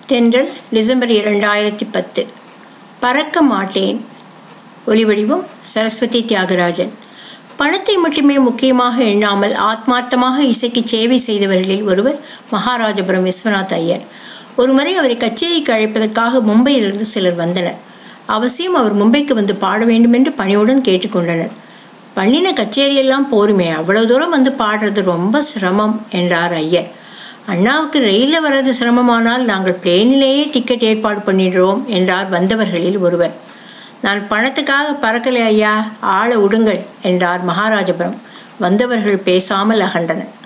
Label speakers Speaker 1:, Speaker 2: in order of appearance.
Speaker 1: தென்றல் டிசம்பர் இரண்டாயிரத்தி பத்து பறக்க மாட்டேன் ஒலிவடிவம் சரஸ்வதி தியாகராஜன் பணத்தை மட்டுமே முக்கியமாக எண்ணாமல் ஆத்மார்த்தமாக இசைக்கு சேவை செய்தவர்களில் ஒருவர் மகாராஜபுரம் விஸ்வநாத் ஐயர் ஒருமுறை அவரை கச்சேரிக்கு அழைப்பதற்காக மும்பையிலிருந்து சிலர் வந்தனர் அவசியம் அவர் மும்பைக்கு வந்து பாட வேண்டுமென்று பணியுடன் கேட்டுக்கொண்டனர் பண்ணின கச்சேரியெல்லாம் போருமே அவ்வளவு தூரம் வந்து பாடுறது ரொம்ப சிரமம் என்றார் ஐயர் அண்ணாவுக்கு ரயிலில் வர்றது சிரமமானால் நாங்கள் பிளேனிலேயே டிக்கெட் ஏற்பாடு பண்ணிடுறோம் என்றார் வந்தவர்களில் ஒருவர் நான் பணத்துக்காக பறக்கலை ஐயா ஆளை விடுங்கள் என்றார் மகாராஜபுரம் வந்தவர்கள் பேசாமல் அகன்றனர்